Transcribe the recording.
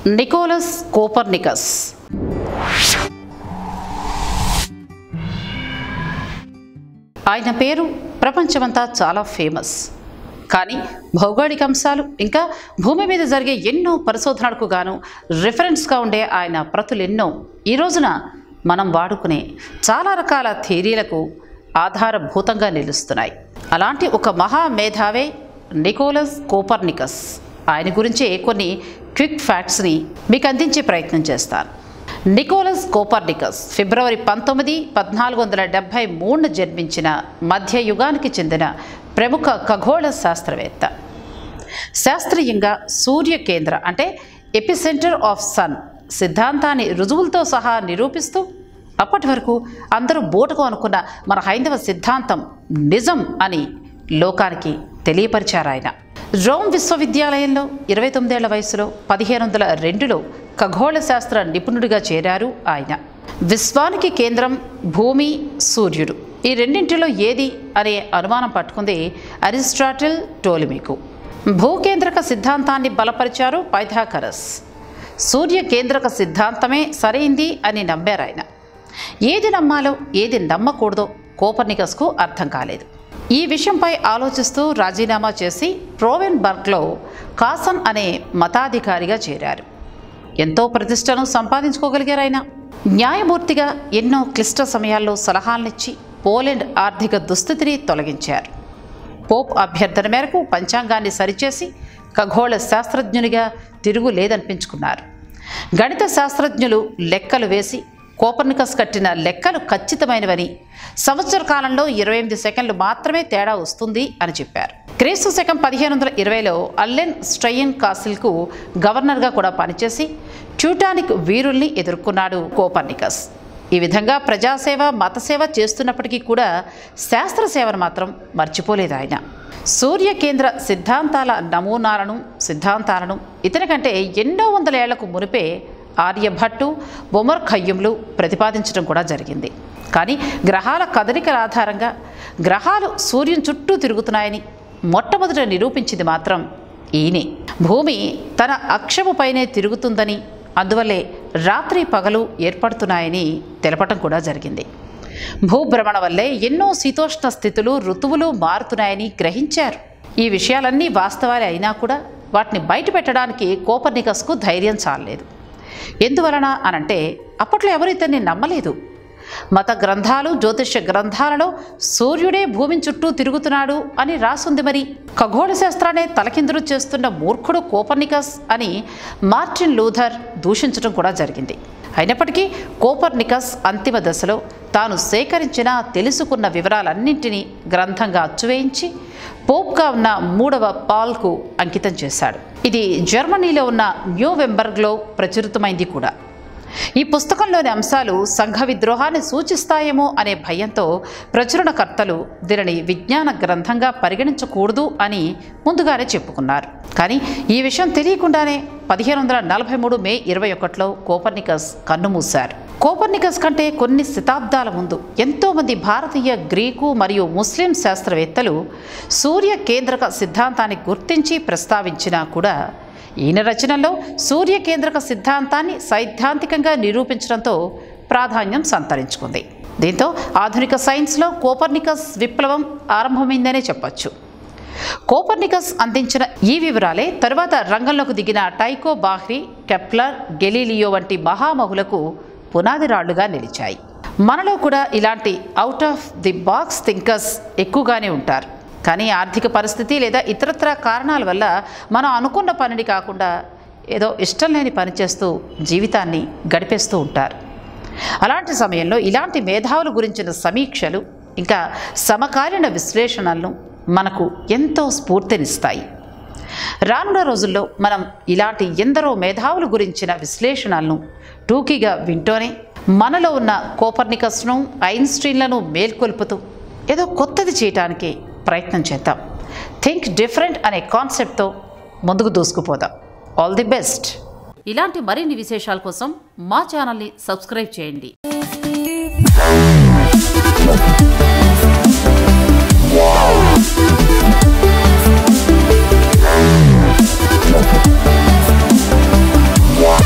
Nicholas Copernicus ఆయన పేరు ప్రపంచమంతా చాలా ఫేమస్ కానీ భౌగోళిక అంశాలు ఇంకా భూమి మీద జరిగే ఎన్నో పరిశోధనలకు గాను రిఫరెన్స్గా ఉండే ఆయన ప్రతులు ఎన్నో ఈ రోజున మనం వాడుకునే చాలా రకాల థియరీలకు ఆధారభూతంగా నిలుస్తున్నాయి అలాంటి ఒక మహా మేధావే నికోలస్ కోపర్నికస్ ఆయన గురించే కొన్ని క్విక్ ఫ్యాక్ట్స్ని మీకు అందించే ప్రయత్నం చేస్తాను నికోలస్ కోపర్నికస్ ఫిబ్రవరి పంతొమ్మిది పద్నాలుగు వందల డెబ్భై మూడున జన్మించిన మధ్య యుగానికి చెందిన ప్రముఖ ఖగోళ శాస్త్రవేత్త శాస్త్రీయంగా సూర్య కేంద్ర అంటే ఎపిసెంటర్ ఆఫ్ సన్ సిద్ధాంతాన్ని రుజువులతో సహా నిరూపిస్తూ అప్పటి వరకు అందరూ బోటకు అనుకున్న మన హైందవ సిద్ధాంతం నిజం అని లోకానికి తెలియపరిచారు ఆయన రోమ్ విశ్వవిద్యాలయంలో ఇరవై తొమ్మిదేళ్ల వయసులో పదిహేను వందల రెండులో ఖగోళ శాస్త్ర నిపుణుడిగా చేరారు ఆయన విశ్వానికి కేంద్రం భూమి సూర్యుడు ఈ రెండింటిలో ఏది అనే అనుమానం పట్టుకుంది అరిస్టాటిల్ టోలిమికు భూకేంద్రక సిద్ధాంతాన్ని బలపరిచారు పైథాకరస్ సూర్య కేంద్రక సిద్ధాంతమే సరైంది అని నమ్మారు ఆయన ఏది నమ్మాలో ఏది నమ్మకూడదో కోపర్నికస్కు అర్థం కాలేదు ఈ విషయంపై ఆలోచిస్తూ రాజీనామా చేసి ప్రోవెన్బర్గ్లో కాసన్ అనే మతాధికారిగా చేరారు ఎంతో ప్రతిష్టను సంపాదించుకోగలిగారు ఆయన న్యాయమూర్తిగా ఎన్నో క్లిష్ట సమయాల్లో సలహాలనిచ్చి పోలెండ్ ఆర్థిక దుస్థితిని తొలగించారు పోప్ అభ్యర్థన మేరకు పంచాంగాన్ని సరిచేసి ఖగోళ శాస్త్రజ్ఞునిగా తిరుగు లేదనిపించుకున్నారు గణిత శాస్త్రజ్ఞులు లెక్కలు వేసి కోపర్నికస్ కట్టిన లెక్కలు ఖచ్చితమైనవని సంవత్సర కాలంలో ఇరవై ఎనిమిది సెకండ్లు మాత్రమే తేడా వస్తుంది అని చెప్పారు క్రీస్తు శకం పదిహేను వందల ఇరవైలో అల్లెన్ స్ట్రయన్ కాసిల్కు గవర్నర్గా కూడా పనిచేసి ట్యూటానిక్ వీరుల్ని ఎదుర్కొన్నాడు కోపర్నికస్ ఈ విధంగా ప్రజాసేవ మతసేవ చేస్తున్నప్పటికీ కూడా శాస్త్రసేవను మాత్రం మర్చిపోలేదు ఆయన సూర్య కేంద్ర సిద్ధాంతాల నమూనాలను సిద్ధాంతాలను ఇతని కంటే ఎన్నో వందల ఏళ్లకు మునిపే ఆర్యభట్టు ఒమర్ ఖయ్యంలు ప్రతిపాదించడం కూడా జరిగింది కానీ గ్రహాల కదలికల ఆధారంగా గ్రహాలు సూర్యుని చుట్టూ తిరుగుతున్నాయని మొట్టమొదట నిరూపించింది మాత్రం ఈయనే భూమి తన అక్షముపైనే తిరుగుతుందని అందువల్లే రాత్రి పగలు ఏర్పడుతున్నాయని తెలపటం కూడా జరిగింది భూభ్రమణ వల్లే ఎన్నో శీతోష్ణ స్థితులు ఋతువులు మారుతున్నాయని గ్రహించారు ఈ విషయాలన్నీ వాస్తవాలే అయినా కూడా వాటిని బయట పెట్టడానికి కోపర్నికస్కు ధైర్యం చాలలేదు ఎందువలన అనంటే అప్పట్లో ఎవరు ఇతన్ని నమ్మలేదు మత గ్రంథాలు జ్యోతిష్య గ్రంథాలలో సూర్యుడే భూమిని చుట్టూ తిరుగుతున్నాడు అని రాసుంది మరి ఖగోళ శాస్త్రాన్ని తలకిందులు చేస్తున్న మూర్ఖుడు కోపర్నికస్ అని మార్టిన్ లూథర్ దూషించడం కూడా జరిగింది అయినప్పటికీ కోపర్నికస్ అంతిమ దశలో తాను సేకరించిన తెలుసుకున్న వివరాలన్నింటినీ గ్రంథంగా అచ్చువేయించి పోప్గా ఉన్న మూడవ పాల్కు అంకితం చేశాడు ఇది జర్మనీలో ఉన్న న్యూవెంబర్గ్లో ప్రచురితమైంది కూడా ఈ పుస్తకంలోని అంశాలు సంఘ విద్రోహాన్ని సూచిస్తాయేమో అనే భయంతో ప్రచురణకర్తలు దీనిని విజ్ఞాన గ్రంథంగా పరిగణించకూడదు అని ముందుగానే చెప్పుకున్నారు కానీ ఈ విషయం తెలియకుండానే పదిహేను వందల నలభై మూడు మే ఇరవై ఒకటిలో కోపర్నికస్ కన్నుమూశారు కోపర్నికస్ కంటే కొన్ని శతాబ్దాల ముందు ఎంతోమంది భారతీయ గ్రీకు మరియు ముస్లిం శాస్త్రవేత్తలు సూర్య కేంద్రక సిద్ధాంతాన్ని గుర్తించి ప్రస్తావించినా కూడా ఈయన రచనలో సూర్య కేంద్రక సిద్ధాంతాన్ని సైద్ధాంతికంగా నిరూపించడంతో ప్రాధాన్యం సంతరించుకుంది దీంతో ఆధునిక సైన్స్లో కోపర్నికస్ విప్లవం ఆరంభమైందనే చెప్పొచ్చు కోపర్నికస్ అందించిన ఈ వివరాలే తరువాత రంగంలోకి దిగిన టైకో బాహ్రీ కెప్లర్ గెలీలియో వంటి మహామహులకు పునాది రాళ్లుగా నిలిచాయి మనలో కూడా ఇలాంటి out of the box thinkers ఎక్కువగానే ఉంటారు కానీ ఆర్థిక పరిస్థితి లేదా ఇతరత్ర కారణాల వల్ల మనం అనుకున్న పనిని కాకుండా ఏదో ఇష్టం లేని పని చేస్తూ జీవితాన్ని గడిపేస్తూ ఉంటారు అలాంటి సమయంలో ఇలాంటి మేధావుల గురించిన సమీక్షలు ఇంకా సమకాలీన విశ్లేషణలను మనకు ఎంతో స్ఫూర్తినిస్తాయి రానున్న రోజుల్లో మనం ఇలాంటి ఎందరో మేధావుల గురించిన విశ్లేషణలను టూకీగా వింటూనే మనలో ఉన్న కోపర్నికస్ను ఐన్స్టీన్లను మేల్కొల్పుతూ ఏదో కొత్తది చేయటానికి ప్రయత్నం చేద్దాం థింక్ డిఫరెంట్ అనే కాన్సెప్ట్తో ముందుకు దూసుకుపోదాం ఆల్ ది బెస్ట్ ఇలాంటి మరిన్ని విశేషాల కోసం మా ఛానల్ని సబ్స్క్రైబ్ చేయండి Yeah.